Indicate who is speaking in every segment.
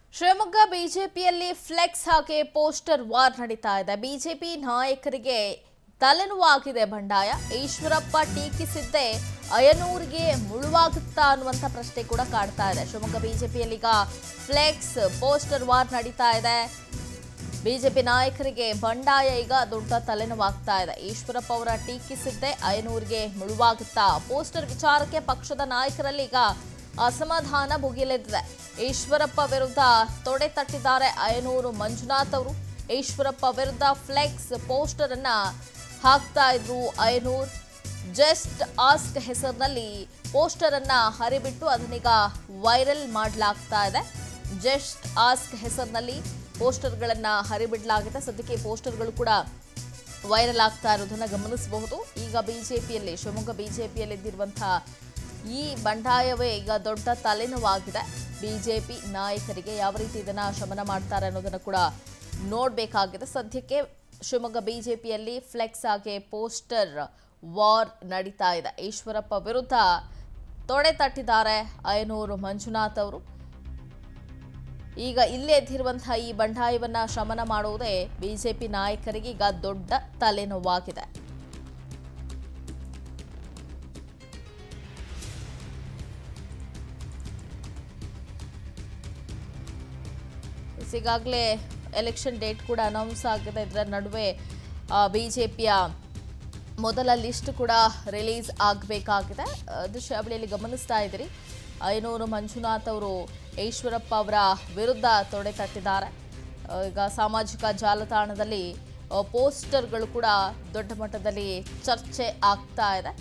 Speaker 1: ಶಿವಮೊಗ್ಗ ಬಿಜೆಪಿಯಲ್ಲಿ ಫ್ಲೆಕ್ಸ್ ಹಾಕಿ poster war ನಡೀತಾ ಇದೆ ಬಿಜೆಪಿ ನಾಯಕರಿಗೆ ತಲೆನೋವಾಗಿದೆ ಬಂಡಾಯ ಈಶ್ವರಪ್ಪ ಟೀಕಿಸಿದ್ದೇ ಅಯನೂರಿಗೆ ಮುಳುವಾಗುತ್ತಾ ಅನ್ನುವಂಥ ಪ್ರಶ್ನೆ ಕೂಡ ಕಾಡ್ತಾ ಇದೆ ಶಿವಮೊಗ್ಗ ಬಿಜೆಪಿಯಲ್ಲಿ ಈಗ ಫ್ಲೆಕ್ಸ್ ಪೋಸ್ಟರ್ ವಾರ್ ನಡೀತಾ ಇದೆ ಬಿಜೆಪಿ ನಾಯಕರಿಗೆ ಬಂಡಾಯ ಈಗ ದೊಡ್ಡ ತಲೆನೋವಾಗ್ತಾ ಇದೆ ಈಶ್ವರಪ್ಪ ಅವರ ಟೀಕಿಸಿದ್ದೇ ಅಯನೂರಿಗೆ ಮುಳುವಾಗುತ್ತಾ ಪೋಸ್ಟರ್ ವಿಚಾರಕ್ಕೆ ಪಕ್ಷದ ನಾಯಕರಲ್ಲಿ ಈಗ ಅಸಮಾಧಾನ ಭುಗಿಲೆದ್ದಿದೆ ಈಶ್ವರಪ್ಪ ವಿರುದ್ಧ ತೊಡೆ ತಟ್ಟಿದ್ದಾರೆ ಅಯನೂರು ಮಂಜುನಾಥ್ ಅವರು ಈಶ್ವರಪ್ಪ ವಿರುದ್ಧ ಫ್ಲೆಕ್ಸ್ ಪೋಸ್ಟರ್ ಅನ್ನ ಹಾಕ್ತಾ ಇದ್ರು ಅಯನೂರ್ ಜಸ್ಟ್ ಆಸ್ಕ್ ಹೆಸರಿನಲ್ಲಿ ಪೋಸ್ಟರ್ ಅನ್ನ ಹರಿಬಿಟ್ಟು ಅದನ್ನೀಗ ವೈರಲ್ ಮಾಡಲಾಗ್ತಾ ಇದೆ ಜಸ್ಟ್ ಆಸ್ಕ್ ಹೆಸರಿನಲ್ಲಿ ಪೋಸ್ಟರ್ಗಳನ್ನ ಹರಿಬಿಡಲಾಗಿದೆ ಸದ್ಯಕ್ಕೆ ಈ ಪೋಸ್ಟರ್ಗಳು ಕೂಡ ವೈರಲ್ ಆಗ್ತಾ ಇರೋದನ್ನ ಗಮನಿಸಬಹುದು ಈಗ ಬಿಜೆಪಿಯಲ್ಲಿ ಶಿವಮೊಗ್ಗ ಬಿಜೆಪಿಯಲ್ಲಿ ಇದ್ದಿರುವಂತಹ ಈ ಬಂಡಾಯವೇ ಈಗ ದೊಡ್ಡ ತಲೆನೋವಾಗಿದೆ ಬಿಜೆಪಿ ನಾಯಕರಿಗೆ ಯಾವ ರೀತಿ ಇದನ್ನ ಶಮನ ಮಾಡ್ತಾರೆ ಅನ್ನೋದನ್ನ ಕೂಡ ನೋಡಬೇಕಾಗಿದೆ ಸದ್ಯಕ್ಕೆ ಶಿವಮೊಗ್ಗ ಬಿಜೆಪಿಯಲ್ಲಿ ಫ್ಲೆಕ್ಸ್ ಆಗಿ ಪೋಸ್ಟರ್ ವಾರ್ ನಡೀತಾ ಇದೆ ಈಶ್ವರಪ್ಪ ವಿರುದ್ಧ ತೊಡೆ ತಟ್ಟಿದ್ದಾರೆ ಅಯನೂರು ಮಂಜುನಾಥ್ ಅವರು ಈಗ ಇಲ್ಲೇ ಎದ್ದಿರುವಂತಹ ಈ ಬಂಡಾಯವನ್ನ ಶಮನ ಮಾಡುವುದೇ ಬಿಜೆಪಿ ನಾಯಕರಿಗೆ ಈಗ ದೊಡ್ಡ ತಲೆನೋವಾಗಿದೆ ಈಗಾಗಲೇ ಎಲೆಕ್ಷನ್ ಡೇಟ್ ಕೂಡ ಅನೌನ್ಸ್ ಆಗಿದೆ ಇದರ ನಡುವೆ ಬಿಜೆಪಿಯ ಮೊದಲ ಲಿಸ್ಟ್ ಕೂಡ ರಿಲೀಸ್ ಆಗಬೇಕಾಗಿದೆ ದೃಶ್ಯಾವಳಿಯಲ್ಲಿ ಗಮನಿಸ್ತಾ ಇದ್ದೀರಿ ಐನೂರು ಮಂಜುನಾಥ್ ಅವರು ಈಶ್ವರಪ್ಪ ಅವರ ವಿರುದ್ಧ ತೊಡೆ ತಟ್ಟಿದ್ದಾರೆ ಆ, ಈಗ ಸಾಮಾಜಿಕ ಜಾಲತಾಣದಲ್ಲಿ ಆ, ಪೋಸ್ಟರ್ಗಳು ಕೂಡ ದೊಡ್ಡ ಮಟ್ಟದಲ್ಲಿ ಚರ್ಚೆ ಆಗ್ತಾ ಇದೆ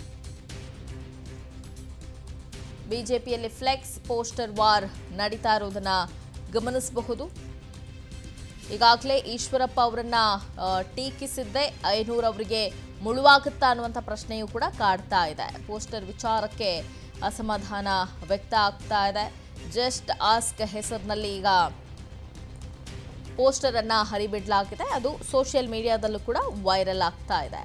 Speaker 1: ಬಿಜೆಪಿಯಲ್ಲಿ ಫ್ಲೆಕ್ಸ್ ಪೋಸ್ಟರ್ ವಾರ್ ನಡೀತಾ ಇರೋದನ್ನ ಗಮನಿಸಬಹುದು ಈಗಾಗಲೇ ಈಶ್ವರಪ್ಪ ಅವರನ್ನ ಆ, ಟೀಕಿಸಿದ್ದೇ ಐನೂರು ಅವರಿಗೆ ಮುಳುವಾಗುತ್ತಾ ಅನ್ನುವಂಥ ಪ್ರಶ್ನೆಯೂ ಕೂಡ ಕಾಡ್ತಾ ಇದೆ ಪೋಸ್ಟರ್ ವಿಚಾರಕ್ಕೆ ಅಸಮಾಧಾನ ವ್ಯಕ್ತ ಆಗ್ತಾ ಇದೆ ಜಸ್ಟ್ ಆಸ್ಕ್ ಹೆಸರಿನಲ್ಲಿ ಈಗ ಪೋಸ್ಟರ್ ಅನ್ನ ಹರಿಬಿಡಲಾಗಿದೆ ಅದು ಸೋಷಿಯಲ್ ಮೀಡಿಯಾದಲ್ಲೂ ಕೂಡ ವೈರಲ್ ಆಗ್ತಾ ಇದೆ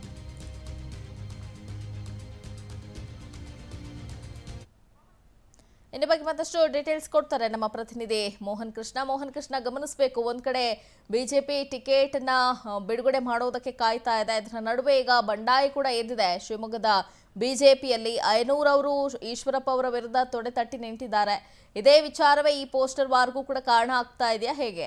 Speaker 1: ಇನ್ನು ಬಗ್ಗೆ ಮತ್ತಷ್ಟು ಡೀಟೇಲ್ಸ್ ಕೊಡ್ತಾರೆ ನಮ್ಮ ಪ್ರತಿನಿಧಿ ಮೋಹನ್ ಕೃಷ್ಣ ಮೋಹನ್ ಕೃಷ್ಣ ಗಮನಿಸಬೇಕು ಒಂದ್ ಕಡೆ ಬಿಜೆಪಿ ಟಿಕೆಟ್ ನ ಆ, ಬಿಡುಗಡೆ ಮಾಡೋದಕ್ಕೆ ಕಾಯ್ತಾ ಇದೆ ಇದರ ನಡುವೆ ಈಗ ಬಂಡಾಯ ಕೂಡ ಎದ್ದಿದೆ ಶಿವಮೊಗ್ಗದ ಬಿಜೆಪಿಯಲ್ಲಿ ಐನೂರ್ ಅವರು ಈಶ್ವರಪ್ಪ ಅವರ ವಿರುದ್ಧ ತೊಡೆ ತಟ್ಟಿ ನಿಂತಿದ್ದಾರೆ ಇದೇ ವಿಚಾರವೇ ಈ ಪೋಸ್ಟರ್ ವಾರ್ಗೂ ಕೂಡ ಕಾರಣ ಆಗ್ತಾ ಇದೆಯಾ ಹೇಗೆ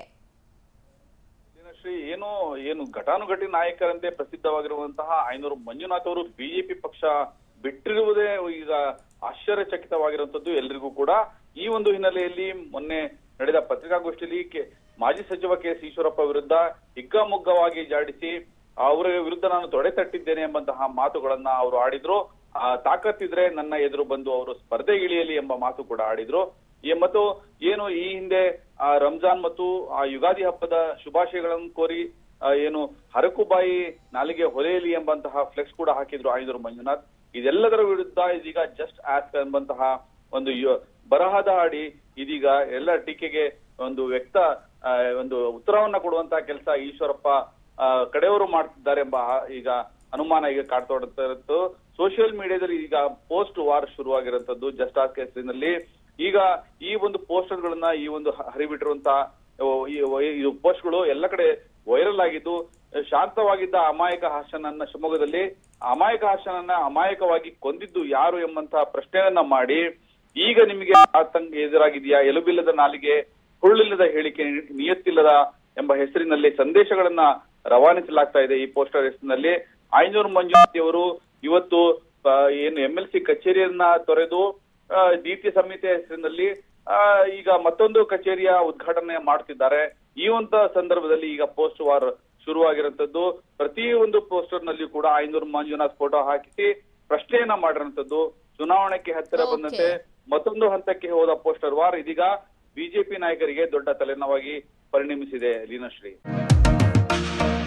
Speaker 2: ಶ್ರೀ ಏನು ಏನು ಘಟಾನುಘಟಿ ನಾಯಕರಂತೆ ಪ್ರಸಿದ್ಧವಾಗಿರುವಂತಹ ಐನೂರು ಮಂಜುನಾಥ್ ಅವರು ಬಿಜೆಪಿ ಪಕ್ಷ ಬಿಟ್ಟಿರುವುದೇ ಈಗ ಆಶ್ಚರ್ಯಚಕಿತವಾಗಿರುವಂತದ್ದು ಎಲ್ರಿಗೂ ಕೂಡ ಈ ಒಂದು ಹಿನ್ನೆಲೆಯಲ್ಲಿ ಮೊನ್ನೆ ನಡೆದ ಪತ್ರಿಕಾಗೋಷ್ಠಿಯಲ್ಲಿ ಕೆ- ಮಾಜಿ ಸಚಿವ ಕೆ ಎಸ್ ಈಶ್ವರಪ್ಪ ವಿರುದ್ಧ ಹಿಗ್ಗಾಮುಗ್ಗವಾಗಿ ಜಾಡಿಸಿ ಅವರ ವಿರುದ್ಧ ನಾನು ತೊಡೆ ತಟ್ಟಿದ್ದೇನೆ ಎಂಬಂತಹ ಮಾತುಗಳನ್ನ ಅವರು ಆಡಿದ್ರು ಆ, ತಾಕತ್ತಿದ್ರೆ ನನ್ನ ಎದುರು ಬಂದು ಅವರು ಸ್ಪರ್ಧೆಗಿಳಿಯಲಿ ಎಂಬ ಮಾತು ಕೂಡ ಆಡಿದ್ರು ಈ ಮತ್ತು ಏನು ಈ ಹಿಂದೆ ಆ ರಂಜಾನ್ ಮತ್ತು ಆ ಯುಗಾದಿ ಹಬ್ಬದ ಶುಭಾಶಯಗಳನ್ನು ಕೋರಿ ಆ, ಏನು ಹರಕುಬಾಯಿ ನಾಲಿಗೆ ಹೊಲೆಯಲಿ ಎಂಬಂತಹ ಫ್ಲೆಕ್ಸ್ ಕೂಡ ಹಾಕಿದ್ರು ಆಯುಧರು ಮಂಜುನಾಥ್ ಇದೆಲ್ಲದರ ವಿರುದ್ಧ ಇದೀಗ ಜಸ್ಟ್ ಆಸ್ಕ್ ಎಂಬಂತಹ ಒಂದು ಯು- ಬರಹದ ಹಾಡಿ ಇದೀಗ ಎಲ್ಲ ಟೀಕೆಗೆ ಒಂದು ವ್ಯಕ್ತ ಆ, ಒಂದು ಉತ್ತರವನ್ನ ಕೊಡುವಂತಹ ಕೆಲಸ ಈಶ್ವರಪ್ಪ ಆ, ಕಡೆಯವರು ಮಾಡ್ತಿದ್ದಾರೆ ಎಂಬ ಆ- ಈಗ ಅನುಮಾನ ಈಗ ಕಾಡ್ತೊಡ್ತಾ ಇರುತ್ತು ಸೋಷಿಯಲ್ ಮೀಡಿಯಾದಲ್ಲಿ ಈಗ ಪೋಸ್ಟ್ ವಾರ್ ಶುರುವಾಗಿರುವಂತದ್ದು ಜಸ್ಟ್ ಆಸ್ಕ್ ಹೆಸರಿನಲ್ಲಿ ಈಗ ಈ ಒಂದು ಪೋಸ್ಟರ್ ಗಳನ್ನ ಈ ಒಂದು ಹ- ಹರಿಬಿಟ್ಟಿರುವಂತಹ ಈ ಈ ಪೋಸ್ಟ್ಗಳು ಎಲ್ಲ ಕಡೆ ವೈರಲ್ ಆಗಿದ್ದು ಶಾಂತವಾಗಿದ್ದ ಅಮಾಯಕ ಹಾಸನನ್ನ ಶಿವಮೊಗ್ಗದಲ್ಲಿ ಅಮಾಯಕ ಹಾಸನನ್ನ ಅಮಾಯಕವಾಗಿ ಕೊಂದಿದ್ದು ಯಾರು ಎಂಬಂತಹ ಪ್ರಶ್ನೆಯನ್ನ ಮಾಡಿ ಈಗ ನಿಮಗೆ ಆತಂಕ ಎದುರಾಗಿದೆಯಾ ಎಲುಬಿಲ್ಲದ ನಾಲಿಗೆ ಹುರುಳಿಲ್ಲದ ಹೇಳಿಕೆ ನಿಯತ್ತಿಲ್ಲದ ಎಂಬ ಹೆಸರಿನಲ್ಲಿ ಸಂದೇಶಗಳನ್ನ ರವಾನಿಸಲಾಗ್ತಾ ಇದೆ ಈ ಪೋಸ್ಟರ್ ಹೆಸರಿನಲ್ಲಿ ಐನೂರು ಮಂಜುನಾಥ್ ಅವರು ಇವತ್ತು ಆ, ಏನು ಎಂ ಎಲ್ ಸಿ ಕಚೇರಿಯನ್ನ ತೊರೆದು ಆ, ನೀತಿ ಸಂಹಿತೆ ಹೆಸರಿನಲ್ಲಿ ಆ, ಈಗ ಮತ್ತೊಂದು ಕಚೇರಿಯ ಉದ್ಘಾಟನೆ ಮಾಡ್ತಿದ್ದಾರೆ ಈ ಒಂದು ಸಂದರ್ಭದಲ್ಲಿ ಈಗ ಪೋಸ್ಟ್ ವಾರ್ ಶುರುವಾಗಿರುವಂತದ್ದು ಪ್ರತಿ ಒಂದು ಪೋಸ್ಟರ್ ನಲ್ಲಿ ಕೂಡ ಐನೂರು ಮಂಜುನಾಥ್ ಫೋಟೋ ಹಾಕಿಸಿ ಪ್ರಶ್ನೆಯನ್ನ ಮಾಡಿರುವಂತದ್ದು ಚುನಾವಣೆಗೆ ಹತ್ತಿರ
Speaker 1: Okay.
Speaker 2: ಬಂದಂತೆ ಮತ್ತೊಂದು ಹಂತಕ್ಕೆ ಹೋದ ಪೋಸ್ಟರ್ ವಾರ್ ಇದೀಗ ಬಿಜೆಪಿ ನಾಯಕರಿಗೆ ದೊಡ್ಡ ತಲೆನೋವಾಗಿ ಪರಿಣಮಿಸಿದೆ ಲೀನಶ್ರೀ